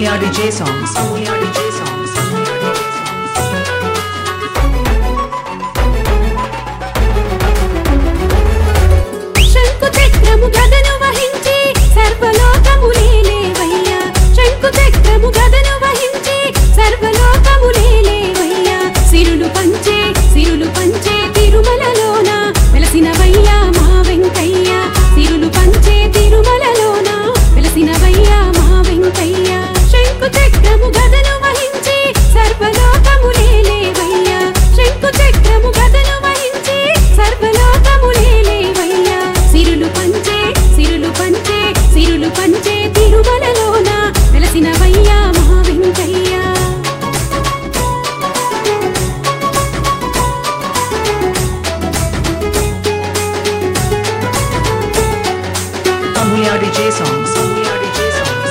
Amulya DJ songs. Amulya DJ songs. శంకు చక్రము గదను వహించి సర్వలోకములేలేవయ్యా శంకు చక్రము గదను వహించి సర్వలోకములేలేవయ్యా సిరులు పంచే సిరులు పంచే తిరుమలలోన వెలసినవయ్యా మా వెంకయ్య సిరులు పంచే తిరుమలలోన వెలసినవయ్యా మా వెంకయ్య శంకు చక్రము గదను వహించి సర్వలోకములేలేవయ్యా శంకు చక్రము గదను వహించి సర్వలోకములేలేవయ్యా సిరులు పంచే సిరులు పంచే సిరులు పంచే తిరుమలలోన వెలసినవయ్యా మా Venkaiah Amulya DJ songs. Amulya DJ songs.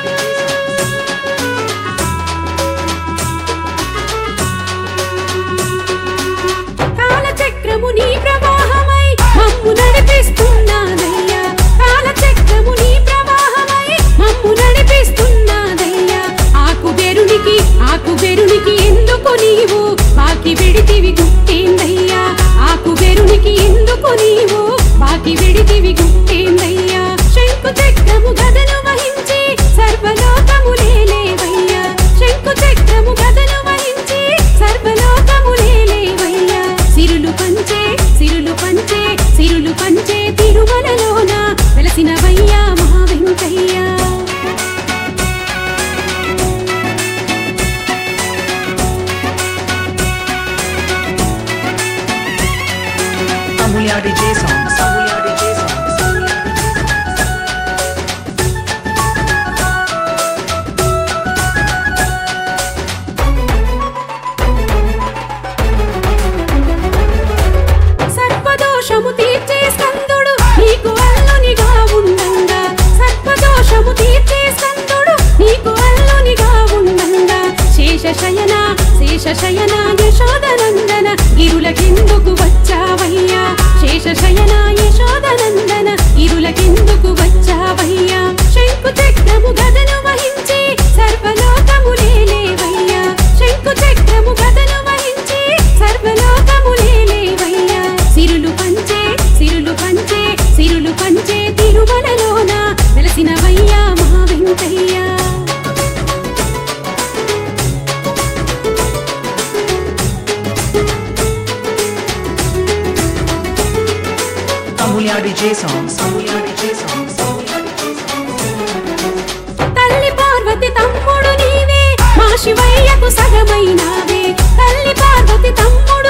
కాలచక్రము నీ ప్రవాహమై మమ్ము నడిపిస్తున్నాదయ్యా కాలచక్రము నీ ప్రవాహమై మమ్ము నడిపిస్తున్నాదయ్యా ఆకు బెరునికి ఆకు బెరునికి ఎందుకు నీవు బాకి విడితివి గుట్టేందయ్యా ఆకు బెరునికి ఎందుకు నీవు బాకి విడితివి గుట్టేందయ్యా శంకు చక్రము గదను వహించి సర్వలోకములేలేవయ్యా శంకు చక్రము గదను వహించి సర్వలోకములేలేవయ్యా సిరులు పంచే సిరులు పంచే సిరులు పంచే తిరుమలలోన వెలసినవయ్యా మా Venkaiah Amulya DJ songs. Amulya DJ songs. సర్పదోషము తీర్చే స్కందుడు నీకు అల్లునిగా ఉండంగా సర్పదోషము తీర్చే స్కందుడు నీకు అల్లునిగా ఉండంగా శేషశయన శేషశయన యశోదనందన ఇరులకెందుకు వచ్చావయ్యా శేషశయన యశోదనందన ఇరులకెందుకు వచ్చావయ్యా శంకు చక్రము గదను వహించి సర్వలోకములేలేవయ్యా శంకు చక్రము గదను వహించి సర్వలోకములేలేవయ్యా సిరులు పంచే సిరులు పంచే సిరులు పంచే తిరుమలలోన వెలసినవయ్యా మా Venkaiah Amulya DJ songs. Amulya DJ songs. తల్లి పార్వతి తమ్ముడు నీవే మా శివయ్యకు సగమైనావే తల్లి పార్వతి తమ్ముడు